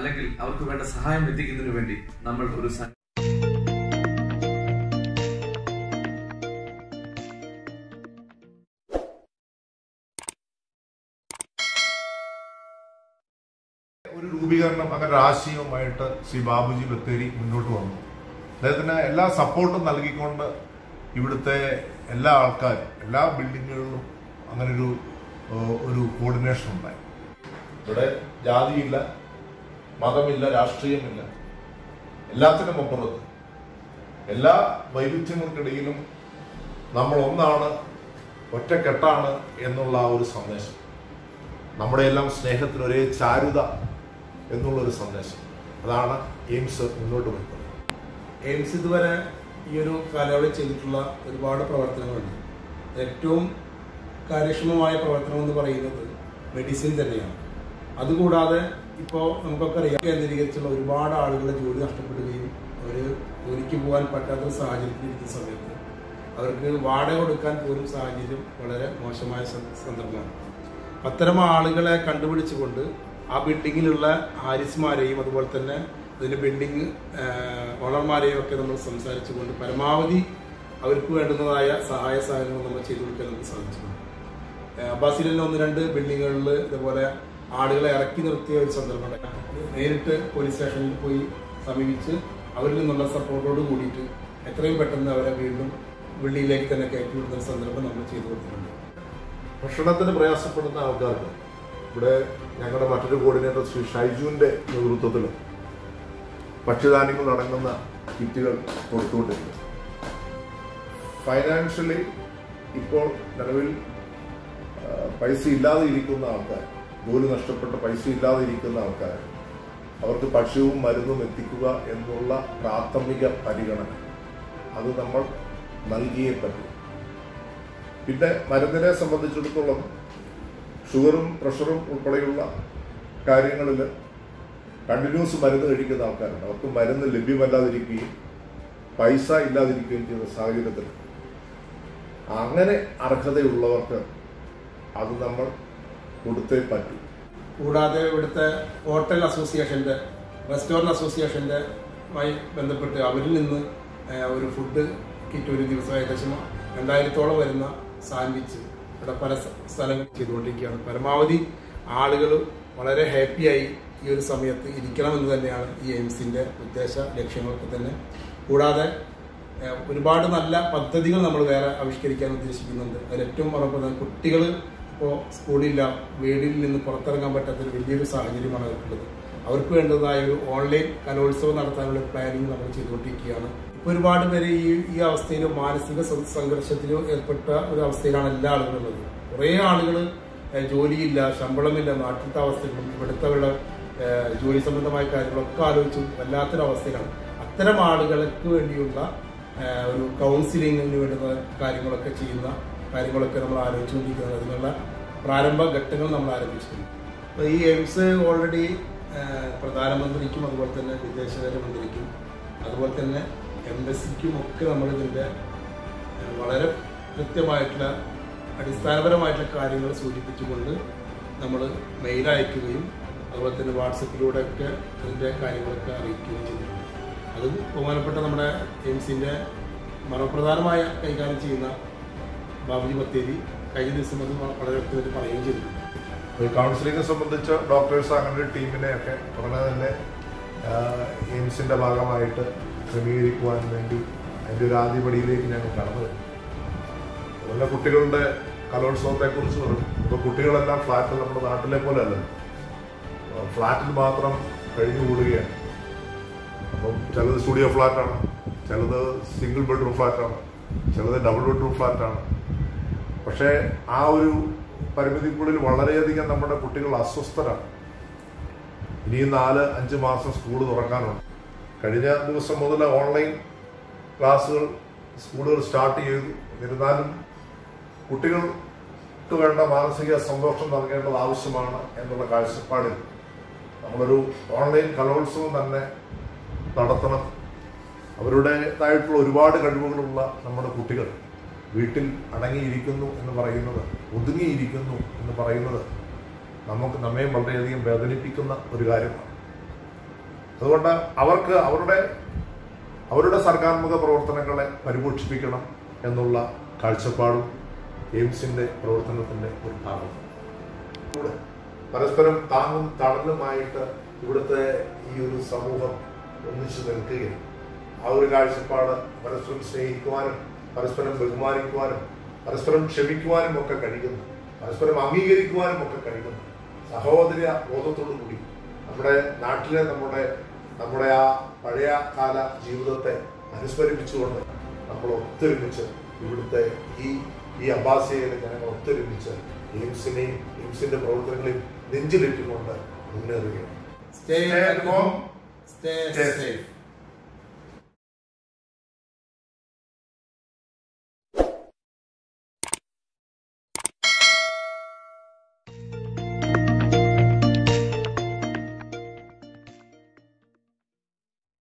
അല്ലെങ്കിൽ അവർക്ക് വേണ്ട സഹായം എത്തിക്കുന്നതിന് വേണ്ടി നമ്മൾ ഒരു സംഘ ഒരു രൂപീകരണം അങ്ങനെ ഒരു ആശയവുമായിട്ട് ശ്രീ ബാബുജി ബത്തേരി മുന്നോട്ട് വന്നു അദ്ദേഹത്തിന് എല്ലാ സപ്പോർട്ടും നൽകിക്കൊണ്ട് ഇവിടുത്തെ എല്ലാ ആൾക്കാരും എല്ലാ ബിൽഡിങ്ങുകളിലും അങ്ങനെ ഒരു ഏഹ്, ഒരു കോർഡിനേഷൻ ഉണ്ടായി ഇവിടെ ജാതിയില്ല മതമില്ല രാഷ്ട്രീയമില്ല എല്ലാത്തിനും അപ്പുറത്ത് എല്ലാ വൈരുദ്ധ്യങ്ങൾക്കിടയിലും നമ്മൾ ഒന്നാണ് ഒറ്റക്കെട്ടാണ് എന്നുള്ള ആ ഒരു സന്ദേശം നമ്മുടെ എല്ലാം സ്നേഹത്തിന് ഒരേ ചാരുത എന്നുള്ളൊരു സന്ദേശം അതാണ് എയിംസ് മുന്നോട്ട് വയ്ക്കുന്നത് എയിംസ് ഇതുവരെ ഈ ഒരു കാലയളവിൽ ചെയ്തിട്ടുള്ള ഒരുപാട് പ്രവർത്തനങ്ങളുണ്ട് ഏറ്റവും കാര്യക്ഷമമായ പ്രവർത്തനം എന്ന് പറയുന്നത് മെഡിസിൻ തന്നെയാണ് അതുകൂടാതെ ഇപ്പോൾ നമുക്കൊക്കെ അറിയാം കേന്ദ്രീകരിച്ചുള്ള ഒരുപാട് ആളുകളുടെ ജോലി നഷ്ടപ്പെടുകയും അവർ ജോലിക്ക് പോകാൻ പറ്റാത്ത ഒരു സാഹചര്യത്തിൽ ഇരിക്കുന്ന സമയത്ത് അവർക്ക് വാടക കൊടുക്കാൻ പോലും സാഹചര്യം വളരെ മോശമായ സ- സന്ദർഭമാണ് അത്തരം ആളുകളെ കണ്ടുപിടിച്ചുകൊണ്ട് ആ ബിൽഡിങ്ങിലുള്ള ഹാരിസ്മാരെയും അതുപോലെ തന്നെ അതിന്റെ ബിൽഡിംഗ് ഓണർമാരെയും ഒക്കെ നമ്മൾ സംസാരിച്ചുകൊണ്ട് പരമാവധി അവർക്ക് വേണ്ടുന്നതായ സഹായ സഹകരണങ്ങൾ നമ്മൾ ചെയ്തു കൊടുക്കാൻ നമുക്ക് സാധിച്ചിട്ടുണ്ട് ഏഹ് അബ്ബാസിൽ തന്നെ ഒന്ന് രണ്ട് ബിൽഡിങ്ങുകളിൽ ഇതുപോലെ ആളുകളെ ഇറക്കി നിർത്തിയ ഒരു സന്ദർഭം ഉണ്ടായി. നേരിട്ട് പോലീസ് സ്റ്റേഷനിൽ പോയി സമീപിച്ച് അവരിൽ നിന്നുള്ള സപ്പോർട്ടോട് കൂടിയിട്ട് എത്രയും പെട്ടെന്ന് അവരെ വീണ്ടും ബിൽഡിങ്ങിലേക്ക് തന്നെ കയറ്റി വിടുന്ന ഒരു സന്ദർഭം നമ്മൾ ചെയ്തു കൊടുത്തിട്ടുണ്ട് ഭക്ഷണത്തിന് പ്രയാസപ്പെടുന്ന ആൾക്കാർക്ക് ഇവിടെ ഞങ്ങളുടെ മറ്റൊരു കോർഡിനേറ്റർ ശ്രീ ഷൈജുവിന്റെ നേതൃത്വത്തിൽ ഭക്ഷ്യധാന്യങ്ങൾ അടങ്ങുന്ന കിറ്റുകൾ കൊടുത്തുകൊണ്ടിരിക്കുന്നു ഫൈനാൻഷ്യലി ഇപ്പോൾ നിലവിൽ ആ, പൈസ ഇല്ലാതെ ഇരിക്കുന്ന ആൾക്കാർ ജോലി നഷ്ടപ്പെട്ട പൈസ ഇല്ലാതെ ഇരിക്കുന്ന ആൾക്കാർ അവർക്ക് ഭക്ഷ്യവും മരുന്നും എത്തിക്കുക എന്നുള്ള പ്രാഥമിക പരിഗണന അത് നമ്മൾ നൽകിയേ പറ്റൂ പിന്നെ മരുന്നിനെ സംബന്ധിച്ചിടത്തോളം ഷുഗറും പ്രഷറും ഉൾപ്പെടെയുള്ള കാര്യങ്ങളിൽ കണ്ടിന്യൂസ് മരുന്ന് കഴിക്കുന്ന ആൾക്കാരുണ്ട് അവർക്ക് മരുന്ന് ലഭ്യമല്ലാതിരിക്കുകയും പൈസ ഇല്ലാതിരിക്കുകയും ചെയ്യുന്ന സാഹചര്യത്തിൽ അങ്ങനെ അർഹതയുള്ളവർക്ക് അത് നമ്മൾ കൊടുത്തേ പറ്റൂ കൂടാതെ ഇവിടുത്തെ ഹോട്ടൽ അസോസിയേഷന്റെ റെസ്റ്റോറന്റ് അസോസിയേഷന്റെ മായി ബന്ധപ്പെട്ട് അവരിൽ നിന്ന് ഏഹ്, ഒരു ഫുഡ് കിറ്റ് ഒരു ദിവസം ഏകദേശം രണ്ടായിരത്തോളം വരുന്ന സാൻഡ്വിച്ച് ഇവിടെ പല സ്ഥ- സ്ഥലങ്ങളിൽ ചെയ്തുകൊണ്ടിരിക്കുകയാണ് പരമാവധി ആളുകൾ വളരെ ഹാപ്പിയായി ഈ ഒരു സമയത്ത് ഇരിക്കണമെന്ന് തന്നെയാണ് ഈ എയിംസിന്റെ ഉദ്ദേശ ലക്ഷ്യങ്ങളൊക്കെ തന്നെ കൂടാതെ ഏഹ്, ഒരുപാട് നല്ല പദ്ധതികൾ നമ്മൾ വേറെ ആവിഷ്കരിക്കാൻ ഉദ്ദേശിക്കുന്നുണ്ട് അതിൽ ഏറ്റവും പ്രധാനം കുട്ടികൾ ഇപ്പോൾ സ്കൂളില്ല വീടിൽ നിന്ന് പുറത്തിറങ്ങാൻ പറ്റാത്തൊരു വലിയൊരു സാഹചര്യമാണ് അവർക്കുള്ളത് അവർക്ക് വേണ്ടതായ ഒരു ഓൺലൈൻ കലോത്സവം നടത്താനുള്ള പ്ലാനിങ് നമ്മൾ ചെയ്തുകൊണ്ടിരിക്കുകയാണ് ഇപ്പോൾ ഒരുപാട് പേര് ഈ ഈ അവസ്ഥയിൽ മാനസിക സം- സംഘർഷത്തിലും ഏർപ്പെട്ട ഒരു അവസ്ഥയിലാണ് എല്ലാ ആളുകളും ഉള്ളത് കുറേ ആളുകൾ ജോലിയില്ല ശമ്പളമില്ല നാട്ടിലത്തെ അവസ്ഥകളും ഇവിടുത്തെ ഉള്ള ഏഹ്, ജോലി സംബന്ധമായ കാര്യങ്ങളൊക്കെ ആലോചിച്ചും വല്ലാത്തൊരു അവസ്ഥയിലാണ് അത്തരം ആളുകൾക്ക് വേണ്ടിയുള്ള ഏഹ്, ഒരു കൗൺസിലിങ്ങിന് വേണ്ടുന്ന കാര്യങ്ങളൊക്കെ ചെയ്യുന്ന കാര്യങ്ങളൊക്കെ നമ്മൾ ആലോചിച്ചുകൊണ്ടിരിക്കുന്നത് അതിനുള്ള പ്രാരംഭ ഘട്ടങ്ങൾ നമ്മൾ ആരംഭിച്ചിട്ടുണ്ട് അപ്പോൾ ഈ എയിംസ് ഓൾറെഡി പ്രധാനമന്ത്രിക്കും അതുപോലെ തന്നെ വിദേശകാര്യമന്ത്രിക്കും അതുപോലെ തന്നെ എംബസിക്കും ഒക്കെ നമ്മൾ ഇതിൻ്റെ ഏഹ്, വളരെ കൃത്യമായിട്ടുള്ള അടിസ്ഥാനപരമായിട്ടുള്ള കാര്യങ്ങൾ സൂചിപ്പിച്ചുകൊണ്ട് നമ്മൾ മെയിൽ അയക്കുകയും അതുപോലെ തന്നെ വാട്സപ്പിലൂടെ ഒക്കെ അതിൻ്റെ കാര്യങ്ങളൊക്കെ അറിയിക്കുകയും ചെയ്തിട്ടുണ്ട് അത് ബഹുമാനപ്പെട്ട നമ്മുടെ എയിംസിൻ്റെ മർമ്മപ്രധാനമായ കൈകാര്യം ചെയ്യുന്ന ബാബുജി ബത്തേരി കഴിഞ്ഞ ദിവസം അത് വളരെ വ്യക്തമായിട്ട് പറയുകയും ചെയ്തിട്ടുണ്ട് ഈ കൗൺസിലിംഗെ സംബന്ധിച്ച് ഡോക്ടേഴ്സ് അങ്ങനെ ഒരു ടീമിനെയൊക്കെ ഉടനെ തന്നെ ആ, എയിംസിന്റെ ഭാഗമായിട്ട് ക്രമീകരിക്കുവാൻ വേണ്ടി അതിന്റെ ഒരു ആദ്യപടിയിലേക്ക് ഞങ്ങൾ കടന്നു വരും അതുപോലെ കുട്ടികളുടെ കലോത്സവത്തെ കുറിച്ച് പറഞ്ഞു ഇപ്പൊ കുട്ടികളെല്ലാം ഫ്ലാറ്റിൽ നമ്മുടെ നാട്ടിലെ പോലെ അല്ലല്ലോ ഫ്ലാറ്റിൽ മാത്രം കഴിഞ്ഞു കൂടുകയാണ് അപ്പം ചിലത് സ്റ്റുഡിയോ ഫ്ലാറ്റാണ് ചിലത് സിംഗിൾ ബെഡ്റൂം ഫ്ലാറ്റാണ് ചിലത് ഡബിൾ ബെഡ്റൂം ഫ്ലാറ്റാണ് പക്ഷേ ആ ഒരു പരിമിതിക്കുള്ളിൽ വളരെയധികം നമ്മുടെ കുട്ടികൾ അസ്വസ്ഥരാണ് ഇനിയും നാല് അഞ്ച് മാസം സ്കൂൾ തുറക്കാനുണ്ട് കഴിഞ്ഞ ദിവസം മുതൽ ഓൺലൈൻ ക്ലാസ്സുകൾ സ്കൂളുകൾ സ്റ്റാർട്ട് ചെയ്തു എന്നിരുന്നാലും കുട്ടികൾക്ക് വേണ്ട മാനസിക സന്തോഷം നൽകേണ്ടത് ആവശ്യമാണ് എന്നുള്ള കാഴ്ചപ്പാടിൽ നമ്മളൊരു ഓൺലൈൻ കലോത്സവം തന്നെ നടത്തണം അവരുടേതായിട്ടുള്ള ഒരുപാട് കഴിവുകളുള്ള നമ്മുടെ കുട്ടികൾ വീട്ടിൽ അടങ്ങിയിരിക്കുന്നു എന്ന് പറയുന്നത് ഒതുങ്ങിയിരിക്കുന്നു എന്ന് പറയുന്നത് നമുക്ക് നമ്മെ വളരെയധികം വേദനിപ്പിക്കുന്ന ഒരു കാര്യമാണ് അതുകൊണ്ട് അവർക്ക് അവരുടെ അവരുടെ സർഗാത്മക പ്രവർത്തനങ്ങളെ പരിപോഷിപ്പിക്കണം എന്നുള്ള കാഴ്ചപ്പാടും എയിംസിന്റെ പ്രവർത്തനത്തിന്റെ ഒരു ഭാഗം കൂടെ പരസ്പരം താങ്ങും തണലുമായിട്ട് ഇവിടുത്തെ ഈ ഒരു സമൂഹം ഒന്നിച്ചു നിൽക്കുകയും ആ ഒരു കാഴ്ചപ്പാട് പരസ്പരം സ്നേഹിക്കുവാനും പരസ്പരം ബഹുമാനിക്കുവാനും പരസ്പരം ക്ഷമിക്കുവാനും ഒക്കെ കഴിയുന്നു പരസ്പരം അംഗീകരിക്കുവാനും ഒക്കെ കഴിയുന്നു സഹോദര ബോധത്തോടു കൂടി നമ്മുടെ നാട്ടിലെ നമ്മുടെ നമ്മുടെ ആ പഴയ കാല ജീവിതത്തെ അനുസ്മരിപ്പിച്ചുകൊണ്ട് നമ്മൾ ഒത്തൊരുമിച്ച് ഇവിടുത്തെ ഈ ഈ അബ്ബാസിയയിലെ ജനങ്ങൾ ഒത്തൊരുമിച്ച് എയിംസിനെയും എയിംസിന്റെ പ്രവർത്തനങ്ങളെയും നെഞ്ചിലിട്ടുകൊണ്ട് മുന്നേറുകയാണ് stay Stay at home. Stay Stay safe